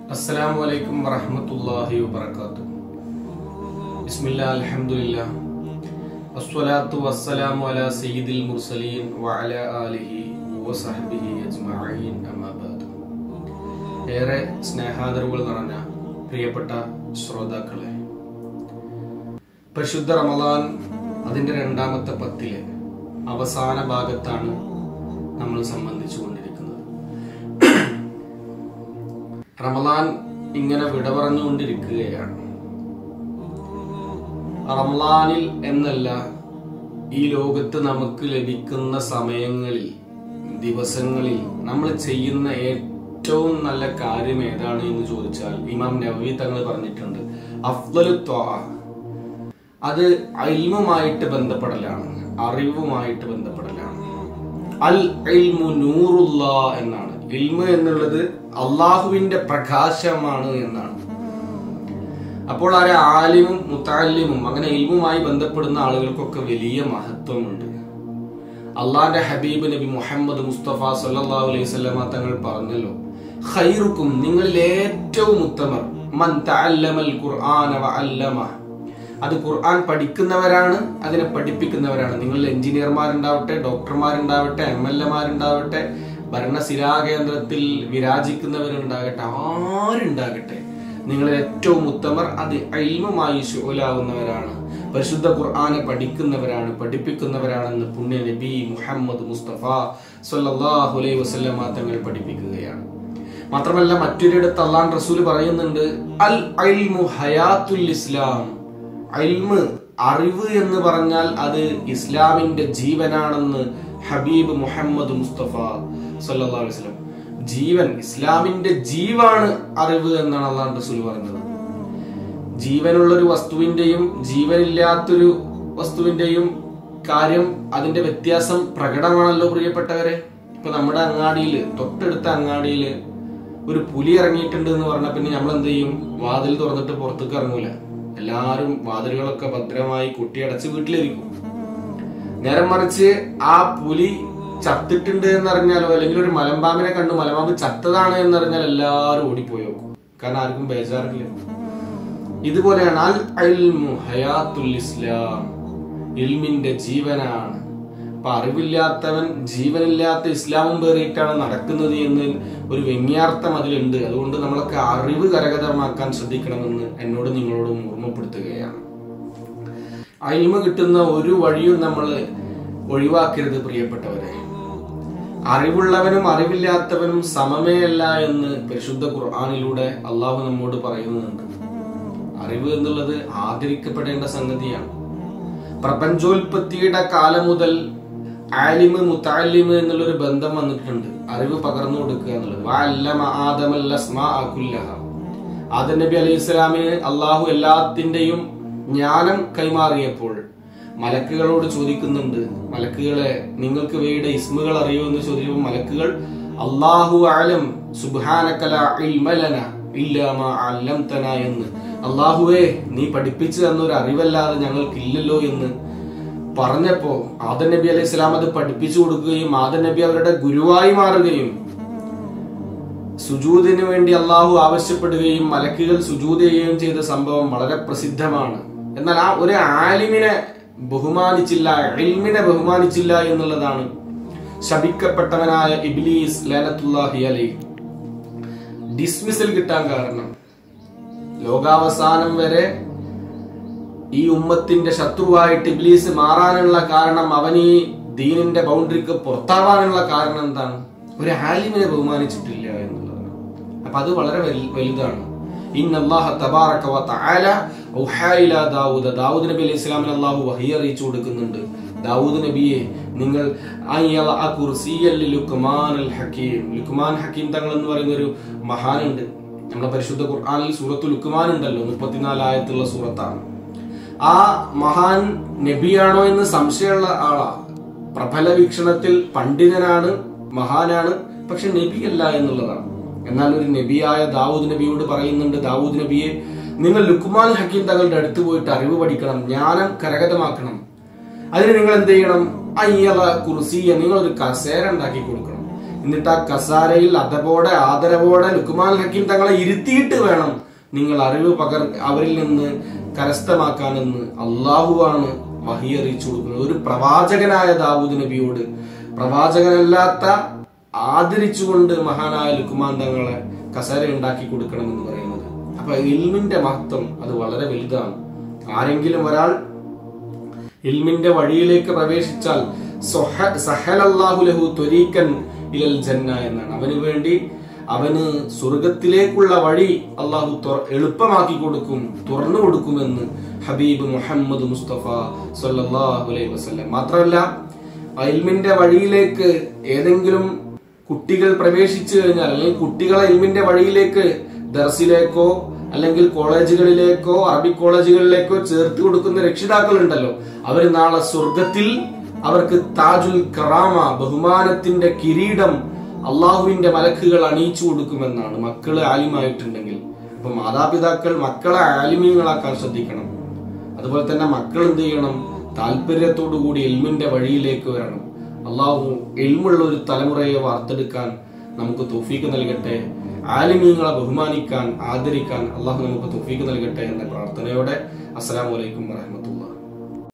അസ്സലാമു അലൈക്കും വറഹ്മത്തുള്ളാഹി വബറകാതുഹു ബിസ്മില്ലാ അൽഹംദുലില്ലാ വസ്സലാത്തു വസ്സലാമു അലാ സയ്യിദിൽ മുർസലീൻ വഅലാ ആലിഹി വസഹ്ബിഹി അജ്മഈൻ അമ്മാ ബഅദ് ഏറെ സ്നേഹാദരവുകൾ നിറഞ്ഞ പ്രിയപ്പെട്ട ശ്രോതാക്കളെ പരിശുദ്ധ റമദാൻ അതിന്റെ രണ്ടാമത്തെ പത്തിലെ അവസാന ഭാഗത്താണ് നമ്മൾ സംബന്ധിച്ചു കൊണ്ടിരിക്കുന്നത് റമദാൻ ഇങ്ങനെ വിട പറഞ്ഞുകൊണ്ടിരിക്കുകയാണ് റമദാനിൽ എന്നല്ല ഈ ലോകത്ത് നമുക്ക് ലഭിക്കുന്ന സമയങ്ങളിൽ ദിവസങ്ങളിൽ നമ്മൾ ചെയ്യുന്ന ഏറ്റവും നല്ല കാര്യം ഏതാണ് എന്ന് ചോദിച്ചാൽ ഇമാം നവവി തങ്ങൾ പറഞ്ഞിട്ടുണ്ട് അഫ്ദലു ത്വാ അത് അൽമുമായിട്ട് ബന്ധപ്പെടലാണ് അറിവുമായിട്ട് ബന്ധപ്പെടലാണ് അൽ ഇൽമു നൂറുള്ള എന്നാണ് ഇൽമു എന്നുള്ളത് അള്ളാഹുവിന്റെ പ്രകാശമാണ് എന്നാണ് അപ്പോൾ ആ ആലിമും മുത്താലിമും അങ്ങനെ ഇൽമുമായി ബന്ധപ്പെടുന്ന ആളുകൾക്കൊക്കെ വലിയ മഹത്വമുണ്ട് അള്ളാന്റെ ഹബീബ് നബി മുഹമ്മദ് മുസ്തഫ സല്ലല്ലാഹു അലൈഹി വസല്ലമ തങ്ങൾ പറഞ്ഞല്ലോ ഖൈറുക്കും നിങ്ങളിൽ ഏറ്റവും ഉത്തമർ മൻ തഅല്ലമൽ ഖുർആന വഅല്ലമ അത് ഖുർആൻ പഠിക്കുന്നവരാണ് അതിനെ പഠിപ്പിക്കുന്നവരാണ് നിങ്ങൾ എഞ്ചിനീയർമാരുണ്ടാവട്ടെ ഡോക്ടർമാരുണ്ടാവട്ടെ എം എൽ എമാരുണ്ടാവട്ടെ ഭരണസിരാ കേന്ദ്രത്തിൽ വിരാജിക്കുന്നവരുണ്ടാകട്ടെ ആരുണ്ടാകട്ടെ നിങ്ങളിൽ ഏറ്റവും ഉത്തമർ അത് അയിമുമായി ശോലാവുന്നവരാണ് പരിശുദ്ധ ഖുർആനെ പഠിക്കുന്നവരാണ് പഠിപ്പിക്കുന്നവരാണെന്ന് പുണ്യ നബി മുഹമ്മദ് മുസ്തഫ സല്ലല്ലാഹു അലൈഹി വസല്ലമ തങ്ങൾ പഠിപ്പിക്കുകയാണ് മാത്രമല്ല മറ്റൊരിടത്ത് അള്ളാൻ റസൂൽ പറയുന്നുണ്ട് അൽ അൽമു ഹയാത്തുൽ ഇസ്ലാം അൽമ് അറിവ് എന്ന് പറഞ്ഞാൽ അത് ഇസ്ലാമിന്റെ ജീവനാണെന്ന് ഹബീബ് മുഹമ്മദ് മുസ്തഫ സല്ലല്ലാഹു അലൈഹി വസല്ലം ജീവൻ ഇസ്ലാമിന്റെ ജീവാണ് അറിവ് എന്നാണ് അള്ളാഹു റസൂൽ പറഞ്ഞത് ജീവനുള്ള ഒരു വസ്തുവിന്റെയും ജീവനില്ലാത്തൊരു വസ്തുവിന്റെയും കാര്യം അതിന്റെ വ്യത്യാസം പ്രകടമാണല്ലോ പ്രിയപ്പെട്ടവരെ ഇപ്പൊ നമ്മുടെ അങ്ങാടിയില് തൊട്ടടുത്ത അങ്ങാടിയില് ഒരു പുലി ഇറങ്ങിയിട്ടുണ്ട് എന്ന് പറഞ്ഞ പിന്നെ നമ്മൾ എന്ത് ചെയ്യും വാതിൽ തുറന്നിട്ട് പുറത്തേക്ക് ഇറങ്ങൂല എല്ലാരും വാതിലുകളൊക്കെ ഭദ്രമായി കുട്ടിയടച്ച് വീട്ടിലിരിക്കും നേരം മറിച്ച് ആ പുലി ചത്തിട്ടുണ്ട് എന്നറിഞ്ഞാലോ അല്ലെങ്കിൽ ഒരു മലമ്പാമ്പിനെ കണ്ടു മലമ്പാമ്പ് ചത്തതാണ് എന്നറിഞ്ഞാൽ എല്ലാവരും ഓടിപ്പോയി നോക്കും കാരണം ആർക്കും ബേജാറില്ല ഇതുപോലെയാണ് അൽ അൽമു ഹയാത്തുൽ ഇസ്ലാം ഇൽമിന്റെ ജീവനാണ് അപ്പൊ അറിവില്ലാത്തവൻ ജീവനില്ലാത്ത ഇസ്ലാമും പേറിയിട്ടാണ് നടക്കുന്നത് എന്ന് ഒരു വ്യംഗ്യാർത്ഥം അതിലുണ്ട് അതുകൊണ്ട് നമ്മളൊക്കെ അറിവ് കരകതമാക്കാൻ ശ്രദ്ധിക്കണമെന്ന് എന്നോട് നിങ്ങളോടും ഓർമ്മപ്പെടുത്തുകയാണ് അയിമ കിട്ടുന്ന ഒരു വഴിയും നമ്മൾ ഒഴിവാക്കരുത് പ്രിയപ്പെട്ടവരെ അറിവുള്ളവനും അറിവില്ലാത്തവനും സമമേയല്ല എന്ന് പരിശുദ്ധ ഖുർആാനിലൂടെ അള്ളാഹു നമ്മോട് പറയുന്നുണ്ട് അറിവ് എന്നുള്ളത് ആദരിക്കപ്പെടേണ്ട സംഗതിയാണ് പ്രപഞ്ചോൽപത്തിയുടെ കാലം മുതൽ ആലിമ് മുത്താലിമ് എന്നുള്ളൊരു ബന്ധം വന്നിട്ടുണ്ട് അറിവ് പകർന്നു കൊടുക്കുക എന്നുള്ളത് വഅല്ലമ ആദമൽ അസ്മാഅ കുല്ലഹ. ആദം നബി അലൈഹി ഇസ്ലാമിന് അള്ളാഹു എല്ലാത്തിന്റെയും ജ്ഞാനം കൈമാറിയപ്പോൾ മലക്കുകളോട് ചോദിക്കുന്നുണ്ട് മലക്കുകളെ നിങ്ങൾക്ക് ഇവയുടെ ഇസ്മുകൾ അറിയോ എന്ന് ചോദിച്ചപ്പോൾ മലക്കുകൾ അള്ളാഹു ആലം സുബ്ഹാനകല ഇൽമലന ഇല്ലാ മാ അല്ലംതന എന്ന് അള്ളാഹുവേ നീ പഠിപ്പിച്ചു തന്ന ഒരു അറിവല്ലാതെ ഞങ്ങൾക്കില്ലല്ലോ എന്ന് പറഞ്ഞപ്പോ ആദൻ നബി അലൈഹി സ്വലാം അത് പഠിപ്പിച്ചു കൊടുക്കുകയും ആദൻ നബി അവരുടെ ഗുരുവായി മാറുകയും സുജൂദിന് വേണ്ടി അള്ളാഹു ആവശ്യപ്പെടുകയും മലക്കുകൾ സുജൂദ് ചെയ്യുകയും ചെയ്ത സംഭവം വളരെ പ്രസിദ്ധമാണ് എന്നാൽ ആ ഒരു ആലിമിനെ ബഹുമാനിച്ചില്ല ഇൽമിനെ ബഹുമാനിച്ചില്ല എന്നുള്ളതാണ് ശപിക്കപ്പെട്ടവനായ ഇബ്ലീസ് ലാനത്തുല്ലാഹി അലൈഹി ഡിസ്മിസൽ കിട്ടാൻ കാരണം ലോകാവസാനം വരെ ഈ ഉമ്മത്തിന്റെ ശത്രുവായിട്ട് ഇബ്ലീസ് മാറാനുള്ള കാരണം അവൻ ഈ ദീനിന്റെ ബൗണ്ടറിക്ക് പുറത്താവാനുള്ള കാരണം എന്താണ് ഒരു ആലിമിനെ ബഹുമാനിച്ചിട്ടില്ല എന്നുള്ളതാണ് അപ്പൊ അത് വളരെ വലു- വലുതാണ് ഇന്നല്ലാഹ തബാറക വ തആല ഔഹാ ഇലാ ദാവൂദ ദാവൂദ് നബി അലൈഹി സ്വലാമിന് അല്ലാഹു വഹി അറിയിച്ചു കൊടുക്കുന്നുണ്ട് ദാവൂദ് നബിയെ നിങ്ങൾ അയ്യള ആ കുർസിയൽ ലുക്മാനുൽ ഹക്കീം ലുക്മാൻ ഹക്കീം തങ്ങൾ എന്ന് പറയുന്ന ഒരു മഹാനുണ്ട് നമ്മുടെ പരിശുദ്ധ ഖുർആനിൽ സൂറത്തു ലുക്മാൻ ഉണ്ടല്ലോ മുപ്പത്തിനാല് ആയത്തുള്ള സൂറത്താണ് ആ മഹാൻ നബിയാണോ എന്ന് സംശയമുള്ള ആളാ പ്രബല വീക്ഷണത്തിൽ പണ്ഡിതനാണ് മഹാനാണ് പക്ഷെ നബിയല്ല എന്നുള്ളതാണ് എന്നാൽ ഒരു നബിയായ ദാവൂദ് നബിയോട് പറയുന്നുണ്ട് ദാവൂദ് നബിയെ നിങ്ങൾ ലുക്മാൻ ഹക്കീം തങ്ങളുടെ അടുത്ത് പോയിട്ട് അറിവ് പഠിക്കണം ജ്ഞാനം കരഗതമാക്കണം അതിന് നിങ്ങൾ എന്ത് ചെയ്യണം അയ്യല കുർസിയ നിങ്ങൾ ഒരു കസേര ഉണ്ടാക്കി കൊടുക്കണം എന്നിട്ട് ആ കസാരയിൽ അതപോടെ ആദരവോടെ ലുക്മാൻ ഹക്കീം തങ്ങളെ ഇരുത്തിയിട്ട് വേണം നിങ്ങൾ അറിവ് പകർ അവരിൽ നിന്ന് കരസ്ഥമാക്കാനെന്ന് അള്ളാഹുവാണ് വഹി അറിയിച്ചു കൊടുക്കുന്നത് ഒരു പ്രവാചകനായ ദാവൂദ് നബിയോട് പ്രവാചകനല്ലാത്ത ആദരിച്ചുകൊണ്ട് മഹാനായ ലുക്കുമാൻ തങ്ങളെ കസര ഉണ്ടാക്കി കൊടുക്കണമെന്ന് പറയുന്നത് അപ്പൊ ഇൽമിന്റെ മഹത്വം അത് വളരെ വലുതാണ് ആരെങ്കിലും ഒരാൾ ഇൽമിന്റെ വഴിയിലേക്ക് പ്രവേശിച്ചാൽ സൊഹ- സഹലല്ലാഹു ലഹു ത്വരീക്കൻ ഇലൽ ജന്ന എന്നാണ് അവന് വേണ്ടി അവന് സ്വർഗത്തിലേക്കുള്ള വഴി അള്ളാഹു തുറ- എളുപ്പമാക്കി കൊടുക്കും തുറന്നു കൊടുക്കുമെന്ന് ഹബീബ് മുഹമ്മദ് മുസ്തഫ സല്ലല്ലാഹു അലൈഹി വസല്ലം മാത്രമല്ല ഇൽമിന്റെ വഴിയിലേക്ക് ഏതെങ്കിലും കുട്ടികൾ പ്രവേശിച്ചു കഴിഞ്ഞാൽ അല്ലെങ്കിൽ കുട്ടികളെ ഇൽമിന്റെ വഴിയിലേക്ക് ദർസിലേക്കോ അല്ലെങ്കിൽ കോളേജുകളിലേക്കോ അറബി കോളേജുകളിലേക്കോ ചേർത്ത് കൊടുക്കുന്ന രക്ഷിതാക്കൾ ഉണ്ടല്ലോ അവർ നാളെ സ്വർഗത്തിൽ അവർക്ക് താജുൽ കറാമ ബഹുമാനത്തിന്റെ കിരീടം അള്ളാഹുവിന്റെ മലക്കുകൾ അണിയിച്ചു കൊടുക്കുമെന്നാണ് മക്കള് ആലിമായിട്ടുണ്ടെങ്കിൽ അപ്പൊ മാതാപിതാക്കൾ മക്കളെ ആലിമീങ്ങളാക്കാൻ ശ്രദ്ധിക്കണം അതുപോലെ തന്നെ മക്കൾ എന്ത് ചെയ്യണം താല്പര്യത്തോടു കൂടി എൽമിന്റെ വഴിയിലേക്ക് വരണം അള്ളാഹു എൽമുള്ള ഒരു തലമുറയെ വാർത്തെടുക്കാൻ നമുക്ക് തോഫീക്ക് നൽകട്ടെ ആലിമീങ്ങളെ ബഹുമാനിക്കാൻ ആദരിക്കാൻ അള്ളാഹു നമുക്ക് തോഫീക്ക് നൽകട്ടെ എന്ന പ്രാർത്ഥനയോടെ അസ്സലാമു അലൈക്കും വറഹമത്തുള്ള